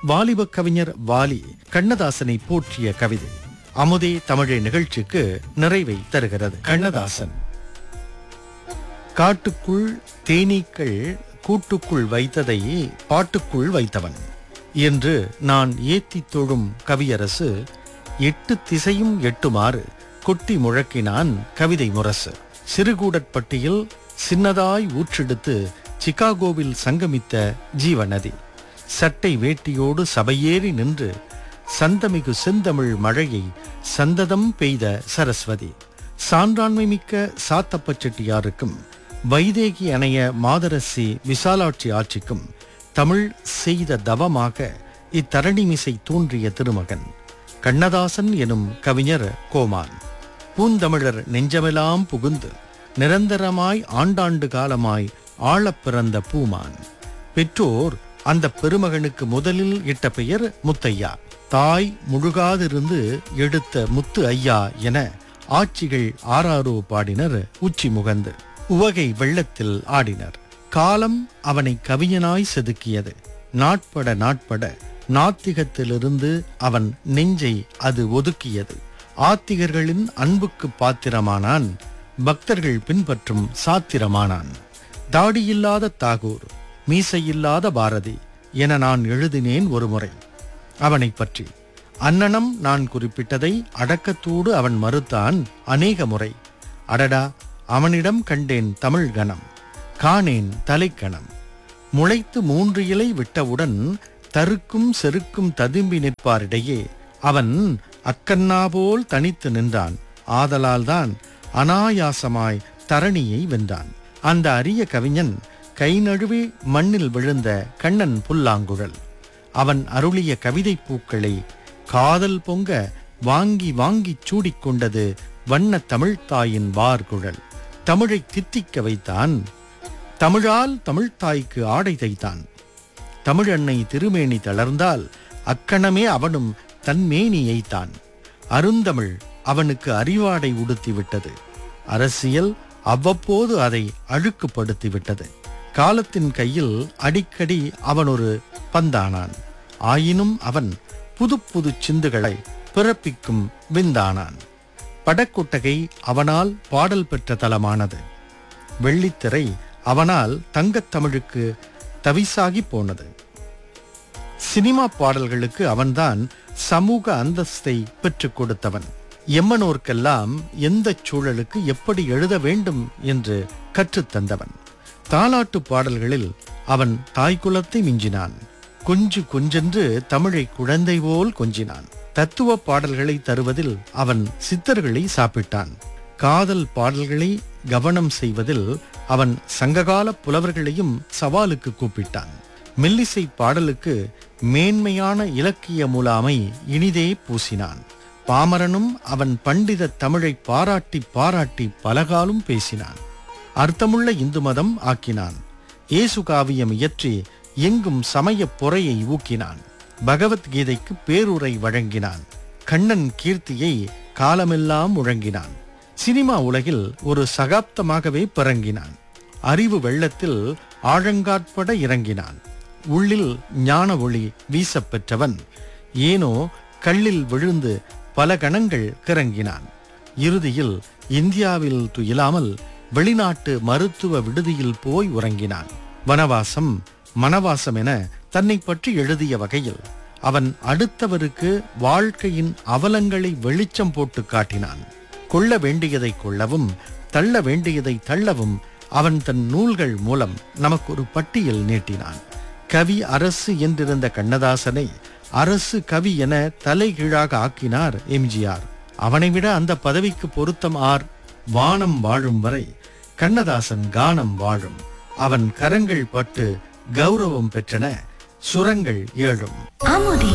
வாலிப கவிஞர் வாலி கண்ணதாசனை போற்றிய கவிதை அமுதே தமிழே நிகழ்ச்சிக்கு நிறைவை தருகிறது கண்ணதாசன் காட்டுக்குள் தேனீக்கள் கூட்டுக்குள் வைத்ததை பாட்டுக்குள் வைத்தவன் என்று நான் ஏத்தித் தொழும் கவியரசு எட்டு திசையும் எட்டுமாறு கொட்டி முழக்கினான் கவிதை முரசு சிறுகூடற்பட்டியில் சின்னதாய் ஊற்றெடுத்து சிகாகோவில் சங்கமித்த ஜீவநதி சட்டை வேட்டியோடு சபையேறி நின்று சந்தமிகு செந்தமிழ் மழையை சந்ததம் பெய்த சரஸ்வதி சான்றாண்மை மிக்க சாத்தப்ப செட்டியாருக்கும் வைதேகி அணைய மாதரசி விசாலாட்சி ஆட்சிக்கும் தமிழ் செய்த தவமாக இத்தரணிமிசை தோன்றிய திருமகன் கண்ணதாசன் எனும் கவிஞர் கோமான் பூந்தமிழர் நெஞ்சமெல்லாம் புகுந்து நிரந்தரமாய் ஆண்டாண்டு காலமாய் ஆளப் பிறந்த பூமான் பெற்றோர் அந்த பெருமகனுக்கு முதலில் இட்ட பெயர் முத்தையா தாய் முழுகாதிருந்து எடுத்த முத்து ஐயா என ஆட்சிகள் ஆறாரோ பாடினர் உச்சி முகந்து உவகை வெள்ளத்தில் ஆடினர் காலம் அவனை கவிஞனாய் செதுக்கியது நாட்பட நாட்பட நாத்திகத்திலிருந்து அவன் நெஞ்சை அது ஒதுக்கியது ஆத்திகர்களின் அன்புக்கு பாத்திரமானான் பக்தர்கள் பின்பற்றும் சாத்திரமானான் தாடியில்லாத தாகூர் மீசையில்லாத பாரதி என நான் எழுதினேன் ஒருமுறை அவனைப் பற்றி அன்னனம் நான் குறிப்பிட்டதை அடக்கத்தோடு அவன் மறுத்தான் அநேக முறை அடடா அவனிடம் கண்டேன் தமிழ் கணம் காணேன் தலைக்கணம் முளைத்து மூன்று இலை விட்டவுடன் தருக்கும் செருக்கும் ததும்பி நிற்பாரிடையே அவன் அக்கன்னா போல் தனித்து நின்றான் ஆதலால்தான் அனாயாசமாய் தரணியை வென்றான் அந்த அரிய கவிஞன் கை நழுவி மண்ணில் விழுந்த கண்ணன் புல்லாங்குழல் அவன் அருளிய கவிதைப் பூக்களை காதல் பொங்க வாங்கி வாங்கிச் சூடிக்கொண்டது வண்ண தமிழ்த்தாயின் வார்குழல் தமிழை தித்திக்க வைத்தான் தமிழால் தமிழ்த்தாய்க்கு ஆடை தைத்தான் தமிழன்னை திருமேனி தளர்ந்தால் அக்கணமே அவனும் தன் மேனியைத்தான் அருந்தமிழ் அவனுக்கு அறிவாடை உடுத்தி விட்டது அரசியல் அவ்வப்போது அதை அழுக்குப்படுத்தி விட்டது காலத்தின் கையில் அடிக்கடி அவன் ஒரு பந்தானான் ஆயினும் அவன் புது புது சிந்துகளை பிறப்பிக்கும் விந்தானான் படக்குட்டகை அவனால் பாடல் பெற்ற தலமானது வெள்ளித்திரை அவனால் தங்கத் தமிழுக்கு தவிசாகி போனது சினிமா பாடல்களுக்கு அவன்தான் சமூக அந்தஸ்தை பெற்றுக் கொடுத்தவன் எம்மனோர்க்கெல்லாம் எந்த சூழலுக்கு எப்படி எழுத வேண்டும் என்று கற்றுத்தந்தவன் தாலாட்டு பாடல்களில் அவன் தாய்க்குலத்தை மிஞ்சினான் கொஞ்சு கொஞ்சென்று தமிழை குழந்தை போல் கொஞ்சினான் தத்துவ பாடல்களை தருவதில் அவன் சித்தர்களை சாப்பிட்டான் காதல் பாடல்களை கவனம் செய்வதில் அவன் சங்ககால புலவர்களையும் சவாலுக்கு கூப்பிட்டான் மெல்லிசை பாடலுக்கு மேன்மையான இலக்கிய முலாமை இனிதே பூசினான் பாமரனும் அவன் பண்டித தமிழை பாராட்டி பாராட்டி பலகாலும் பேசினான் அர்த்தமுள்ள இந்து மதம் ஆக்கினான் இயேசு காவியம் இயற்றி எங்கும் சமயப் பொறையை ஊக்கினான் பகவத்கீதைக்கு பேருரை வழங்கினான் கண்ணன் கீர்த்தியை காலமெல்லாம் முழங்கினான் சினிமா உலகில் ஒரு சகாப்தமாகவே பிறங்கினான் அறிவு வெள்ளத்தில் ஆழங்காட்பட இறங்கினான் உள்ளில் ஞான ஒளி வீசப் பெற்றவன் ஏனோ கல்லில் விழுந்து பல கணங்கள் கிறங்கினான் இறுதியில் இந்தியாவில் துயிலாமல் வெளிநாட்டு மருத்துவ விடுதியில் போய் உறங்கினான் வனவாசம் மனவாசம் என தன்னை பற்றி எழுதிய வகையில் அவன் அடுத்தவருக்கு வாழ்க்கையின் அவலங்களை வெளிச்சம் போட்டு காட்டினான் கொள்ள வேண்டியதை கொள்ளவும் தள்ள வேண்டியதை தள்ளவும் அவன் தன் நூல்கள் மூலம் நமக்கு ஒரு பட்டியல் நீட்டினான் கவி அரசு என்றிருந்த கண்ணதாசனை அரசு கவி என தலைகீழாக ஆக்கினார் எம்ஜிஆர் அவனை விட அந்த பதவிக்கு பொருத்தம் ஆர் வானம் வாழும் வரை கண்ணதாசன் கானம் வாழும் அவன் கரங்கள் பட்டு கௌரவம் பெற்றன சுரங்கள் ஏழும் அமுதே